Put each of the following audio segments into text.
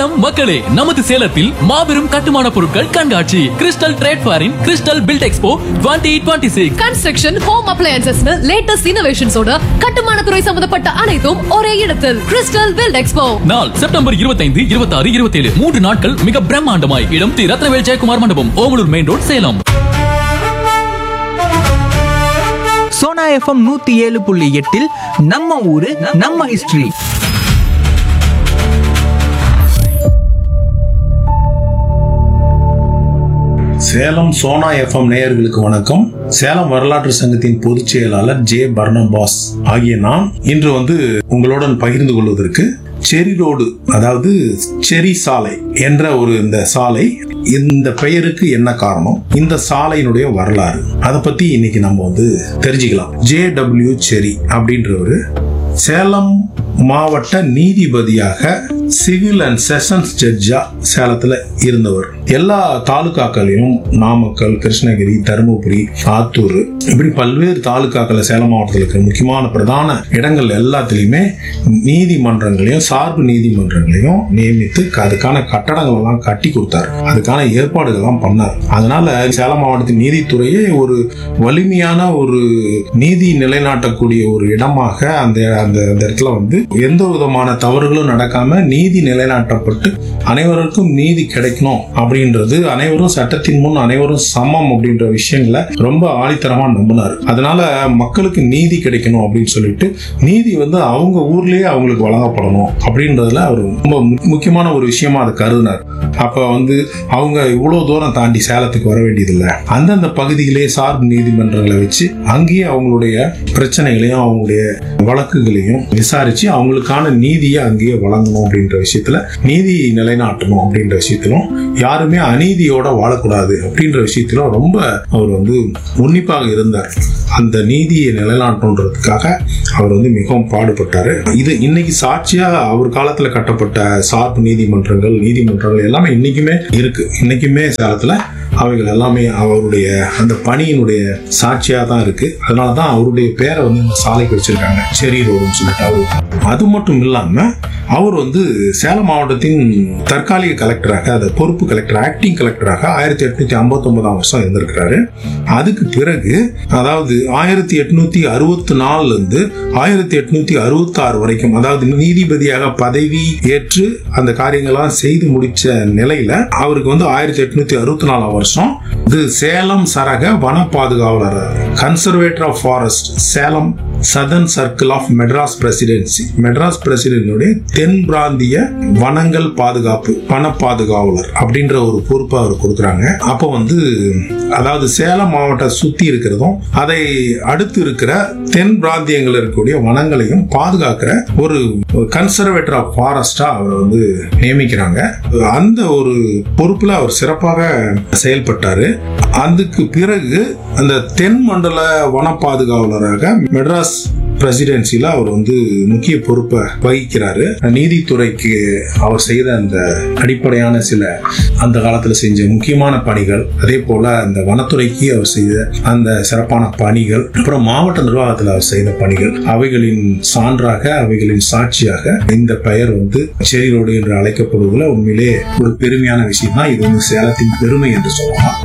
சேலம் மக்களே நமது சேலத்தில் மாபெரும் கட்டுமான பொருட்கள் கண்காட்சி கிறிஸ்டல் ட்ரேட் ஃபேரின் crystal build expo twenty twenty six construction home அப்ளையன்சஸ்னு லேட்டஸ்ட் இன்னோவேஷன்ஸோட கட்டுமானத்துறை சம்பந்தப்பட்ட அனைத்தும் ஒரே இடத்தில் கிறிஸ்டல் பில்ட் எக்ஸ்போ நாள் செப்டம்பர் இருபத்தைந்து இருபத்தாறு இருபத்தேழு மூன்று நாட்கள் மிக பிரம்மாண்டமாய் இடம் தி ரத்னவேல் ஜெயக்குமார் மண்டபம் Omalur main road Salem Sona FM நூத்தி ஏழு புள்ளி எட்டில் நம்ம ஊரு நம்ம ஹிஸ்டரி சேலம் சோனா எஃப்எம் நேயர்களுக்கு வணக்கம் சேலம் வரலாற்று சங்கத்தின் பொதுச் செயலாளர் ஜே பர்னபாஸ் ஆகிய நான் இன்று வந்து உங்களுடன் பகிர்ந்து கொள்வதற்கு செரி ரோடு அதாவது செரி சாலை என்ற ஒரு இந்த சாலை இந்த பெயருக்கு என்ன காரணம் இந்த சாலையினுடைய வரலாறு அதை பத்தி இன்னைக்கு நம்ம வந்து தெரிஞ்சுக்கலாம் ஜே டபிள்யூ செரி அப்படின்றவரு சேலம் மாவட்ட நீதிபதியாக சிவில் அண்ட் செஷன்ஸ் ஜட்ஜா சேலத்துல இருந்தவர் எல்லா தாலுகாக்களையும் நாமக்கல் கிருஷ்ணகிரி தருமபுரி ஆத்தூர் இப்படி பல்வேறு தாலுகாக்கள் சேலம் மாவட்டத்தில் இருக்கிற முக்கியமான பிரதான இடங்கள் எல்லாத்துலேயுமே நீதிமன்றங்களையும் சார்பு நீதிமன்றங்களையும் நியமித்து அதுக்கான கட்டடங்கள் எல்லாம் கட்டி கொடுத்தாரு அதுக்கான ஏற்பாடுகள் எல்லாம் பண்ணார் அதனால சேலம் மாவட்டத்தின் நீதித்துறையே ஒரு வலிமையான ஒரு நீதி நிலைநாட்டக்கூடிய ஒரு இடமாக அந்த அந்த அந்த இடத்துல வந்து எந்த விதமான தவறுகளும் நடக்காம நீதி நிலைநாட்டப்பட்டு அனைவருக்கும் நீதி கிடைக்கணும் அப்படின்றது அனைவரும் சட்டத்தின் முன் அனைவரும் சமம் அப்படின்ற விஷயங்களை ரொம்ப ஆணித்தரமா நம்பினார் அதனால மக்களுக்கு நீதி கிடைக்கணும் அப்படின்னு சொல்லிட்டு நீதி வந்து அவங்க ஊர்லயே அவங்களுக்கு வழங்கப்படணும் அப்படின்றதுல அவர் ரொம்ப மு- முக்கியமான ஒரு விஷயமா அதை கருதினார் அப்ப வந்து அவங்க இவ்வளவு தூரம் தாண்டி சேலத்துக்கு வர வேண்டியதில்லை அந்தந்த பகுதியிலே சார்பு நீதிமன்றங்களை வச்சு அங்கேயே அவங்களுடைய பிரச்சனைகளையும் அவங்களுடைய வழக்குகளையும் விசாரிச்சு அவங்களுக்கான நீதியை அங்கேயே வழங்கணும் அப்படின்ற விஷயத்துல நீதி நிலைநாட்டணும் அப்படின்ற விஷயத்திலும் யாருமே அநீதியோட வாழக்கூடாது அப்படின்ற விஷயத்திலும் ரொம்ப அவர் வந்து உன்னிப்பாக இருந்தார் அந்த நீதியை நிலைநாட்டணுன்றதுக்காக அவர் வந்து மிகவும் பாடுபட்டாரு இது இன்னைக்கு சாட்சியா அவர் காலத்துல கட்டப்பட்ட சார்பு நீதிமன்றங்கள் நீதிமன்றங்கள் எல்லாமே இன்னைக்குமே இருக்கு இன்னைக்குமே சேலத்துல அவைகள் எல்லாமே அவருடைய அந்த பணியினுடைய சாட்சியா தான் இருக்கு அதனால தான் அவருடைய பேரை வந்து இந்த சாலைக்கு வச்சிருக்காங்க செரி ரோடுன்னு சொல்லிட்டு அவரு அது மட்டும் இல்லாம அவர் வந்து சேலம் மாவட்டத்தின் தற்காலிக கலெக்டராக அது பொறுப்பு கலெக்டர் ஆக்டிங் கலெக்டராக ஆயிரத்தி எட்நூத்தி ஐம்பத்தி ஒன்பதாம் வருஷம் இருந்திருக்கிறாரு அதுக்கு பிறகு அதாவது ஆயிரத்தி எட்நூத்தி அறுபத்தி நாலுல இருந்து ஆயிரத்தி எட்நூத்தி அறுபத்தி ஆறு வரைக்கும் அதாவது நீதிபதியாக பதவி ஏற்று அந்த காரியங்கள்லாம் செய்து முடிச்ச நிலையில அவருக்கு வந்து ஆயிரத்தி எட்நூத்தி அறுபத்தி நாலாம் வருஷம் இது சேலம் சரக வன பாதுகாவலர் conservator of forest Salem southern circle of Madras presidency Madras பிரசிடென்டினுடைய தென் பிராந்திய வனங்கள் பாதுகாப்பு வன பாதுகாவலர் அப்படின்ற ஒரு பொறுப்பை அவர் கொடுக்குறாங்க அப்போ வந்து அதாவது சேலம் மாவட்டம் சுத்தி இருக்கிறதும் அதை அடுத்து இருக்கிற தென் பிராந்தியங்கள் இருக்கக்கூடிய வனங்களையும் பாதுகாக்கிற ஒரு கன்சர்வேட்டர் ஆஃப் ஃபாரஸ்டா அவர் வந்து நியமிக்கிறாங்க அந்த ஒரு பொறுப்புல அவர் சிறப்பாக செயல்பட்டாரு அதுக்கு பிறகு அந்த தென் மண்டல வன பாதுகாவலராக மெட்ராஸ் பிரசிடென்சில அவர் வந்து முக்கிய பொறுப்பை வகிக்கிறாரு நீதித்துறைக்கு அவர் செய்த அந்த அடிப்படையான சில அந்த காலத்துல செஞ்ச முக்கியமான பணிகள் அதே போல அந்த வனத்துறைக்கு அவர் செய்த அந்த சிறப்பான பணிகள் அப்புறம் மாவட்ட நிர்வாகத்தில் அவர் செய்த பணிகள் அவைகளின் சான்றாக அவைகளின் சாட்சியாக இந்த பெயர் வந்து செரி ரோடு என்று அழைக்கப்படுவதில் உண்மையிலே ஒரு பெருமையான விஷயம் தான் இது வந்து சேலத்தின் பெருமை என்று சொல்லலாம்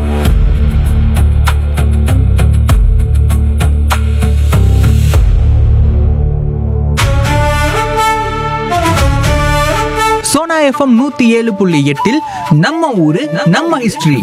சோனா எஃப்எம் நூத்தி ஏழு புள்ளி எட்டில் நம்ம ஊரு நம்ம ஹிஸ்டரி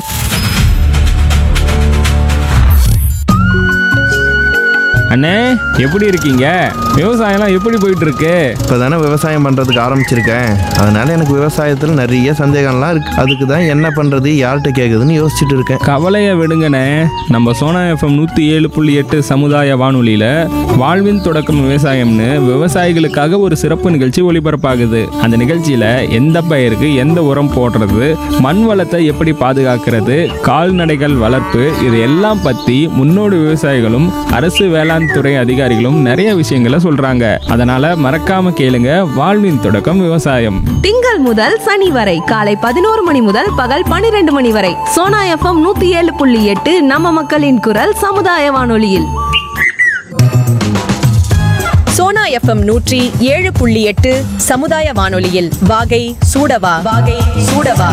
அண்ணே எப்படி இருக்கீங்க விவசாயம்லாம் எப்படி போயிட்டு இருக்கு இப்போ தானே விவசாயம் பண்ணுறதுக்கு ஆரம்பிச்சிருக்கேன் அதனால எனக்கு விவசாயத்தில் நிறைய சந்தேகம்லாம் இருக்கு அதுக்கு தான் என்ன பண்ணுறது யார்கிட்ட கேட்குதுன்னு யோசிச்சுட்டு இருக்கேன் கவலையை விடுங்கண்ணே நம்ம சோனா எஃப்எம் நூற்றி ஏழு புள்ளி எட்டு சமுதாய வானொலியில் வாழ்வின் தொடக்கம் விவசாயம்னு விவசாயிகளுக்காக ஒரு சிறப்பு நிகழ்ச்சி ஒளிபரப்பாகுது அந்த நிகழ்ச்சியில் எந்த பயிருக்கு எந்த உரம் போடுறது மண் வளத்தை எப்படி பாதுகாக்கிறது கால்நடைகள் வளர்ப்பு இது எல்லாம் பற்றி முன்னோடி விவசாயிகளும் அரசு வேளாண் துறை அதிகாரிகளும் நிறைய விஷயங்களை சொல்றாங்க அதனால மறக்காம கேளுங்க வாழ்வின் தொடக்கம் விவசாயம் திங்கள் முதல் சனி வரை காலை பதினோரு மணி முதல் பகல் பனிரெண்டு மணி வரை சோனா எஃப்எம் நூத்தி ஏழு புள்ளி எட்டு நம்ம மக்களின் குரல் சமுதாய வானொலியில் சோனா எஃப்எம் நூற்றி ஏழு புள்ளி எட்டு சமுதாய வானொலியில் வாகை சூடவா வாகை சூடவா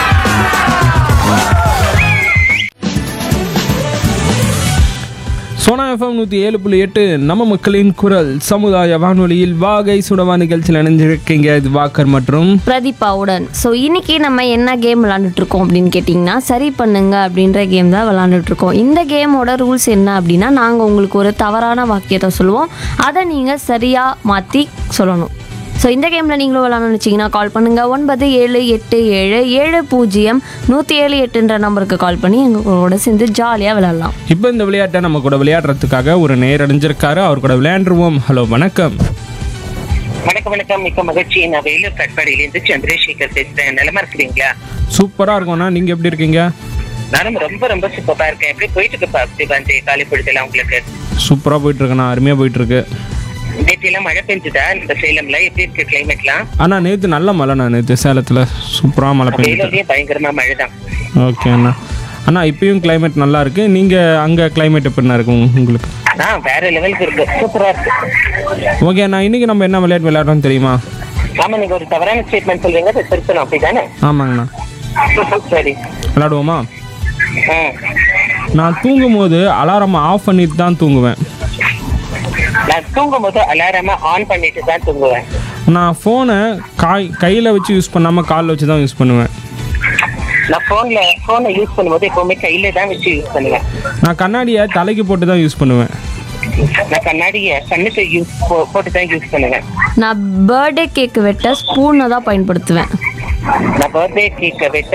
சோனா எஃப்எம் நூற்றி ஏழு புள்ளி எட்டு நம்ம மக்களின் குரல் சமுதாய வானொலியில் வாகை சுடவா நிகழ்ச்சியில் இணைஞ்சிருக்கீங்க இது வாக்கர் மற்றும் பிரதீபாவுடன் ஸோ இன்னைக்கு நம்ம என்ன கேம் விளாண்டுட்டு இருக்கோம் அப்படின்னு கேட்டிங்கன்னா சரி பண்ணுங்க அப்படின்ற கேம் தான் விளாண்டுட்டு இருக்கோம் இந்த கேமோட ரூல்ஸ் என்ன அப்படின்னா நாங்கள் உங்களுக்கு ஒரு தவறான வாக்கியத்தை சொல்லுவோம் அதை நீங்கள் சரியாக மாற்றி சொல்லணும் ஸோ இந்த கேமில் நீங்களும் விளாடணும்னு வச்சிங்கன்னா கால் பண்ணுங்கள் ஒன்பது ஏழு எட்டு ஏழு ஏழு பூஜ்ஜியம் நூற்றி ஏழு எட்டுன்ற நம்பருக்கு கால் பண்ணி எங்களோட சேர்ந்து ஜாலியாக விளாட்லாம் இப்போ இந்த விளையாட்டை நம்ம கூட விளையாடுறதுக்காக ஒரு நேர் அடைஞ்சிருக்காரு அவர் கூட விளையாண்டுருவோம் ஹலோ வணக்கம் வணக்கம் வணக்கம் மிக்க மகிழ்ச்சி நான் வேலூர் கட்பாடியிலேருந்து சந்திரசேகர் பேசுறேன் நிலமா இருக்கிறீங்களா சூப்பராக இருக்கும்ண்ணா நீங்கள் எப்படி இருக்கீங்க நானும் ரொம்ப ரொம்ப சூப்பரா இருக்கேன் எப்படி போயிட்டு இருக்குப்பா தீபாந்தி காலை பொழுதுல உங்களுக்கு சூப்பராக போயிட்டு இருக்குண்ணா அருமையாக போயிட்டு இருக்கு நேற்று எல்லாம் மழை பெஞ்சுதா இந்த சேலம்ல எப்படி இருக்கு கிளைமேட்லாம் அண்ணா நேற்று நல்ல மழைண்ணா நேற்று சேலத்தில் சூப்பராக மழை பெய்யுது வேலூர்லயும் பயங்கரமா மழை தான் ஓகே அண்ணா அண்ணா இப்பயும் climate நல்லா இருக்கு நீங்கள் அங்கே climate எப்படிண்ணா இருக்கு உங்க- உங்களுக்கு ஆ வேற லெவலுக்கு இருக்கு சூப்பரா இருக்கு ஓகே அண்ணா இன்னைக்கு நம்ம என்ன விளையாட்டு விளையாடுறோம் தெரியுமா ஆமா நீங்க ஒரு தவறான ஸ்டேட்மெண்ட் சொல்றீங்க அதை திருத்தணும் அப்படிதானே ஆமாங்கண்ணா சரி விளையாடுவோமா ம் நான் தூங்கும் போது அலாரம் ஆஃப் பண்ணிட்டு தான் தூங்குவேன் நான் தூங்கும் போது அலாரமா ஆன் பண்ணிட்டு தான் தூங்குவேன் நான் ஃபோனை காய் கையில் வச்சு யூஸ் பண்ணாமல் காலில் வச்சு தான் யூஸ் பண்ணுவேன் நான் போன்ல போனை யூஸ் பண்ணும்போது எப்பவுமே கையில தான் வச்சு யூஸ் பண்ணுவேன் நான் கண்ணாடியை தலைக்கு போட்டு தான் யூஸ் பண்ணுவேன் நான் கண்ணாடிய கண்ணுக்கு யூஸ் போட்டு தான் யூஸ் பண்ணுவேன் நான் பர்த்டே கேக் வெட்ட ஸ்பூனை தான் பயன்படுத்துவேன் நான் பர்த்டே கேக்க விட்ட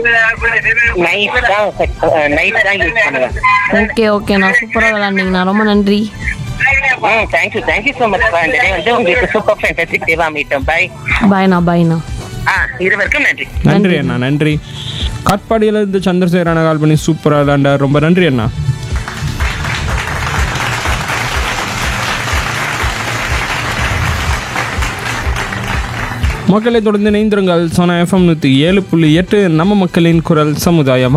நைஃப் தான் நைஃப் தான் யூஸ் பண்ணுவேன் ஓகே ஓகே நான் சூப்பராக விளாண்டிங்கண்ணா ரொம்ப நன்றி ம் தேங்க்யூ தேங்க்யூ ஸோ மச் இந்த டே வந்து உங்களுக்கு சூப்பர் ஃபேண்டசிக் டேவா மீட்டும் பை பாய்ண்ணா பாய்ண்ணா ஆ இருவருக்கும் நன்றி நன்றி அண்ணா நன்றி காட்பாடியில இருந்து சந்திரசேகர் அண்ணா கால் பண்ணி சூப்பராக விளையாண்டார் ரொம்ப நன்றி அண்ணா மக்களை தொடர்ந்து இணைந்திருங்கள் சோனா எஃப்எம் நூற்றி ஏழு புள்ளி எட்டு நம்ம மக்களின் குரல் சமுதாயம்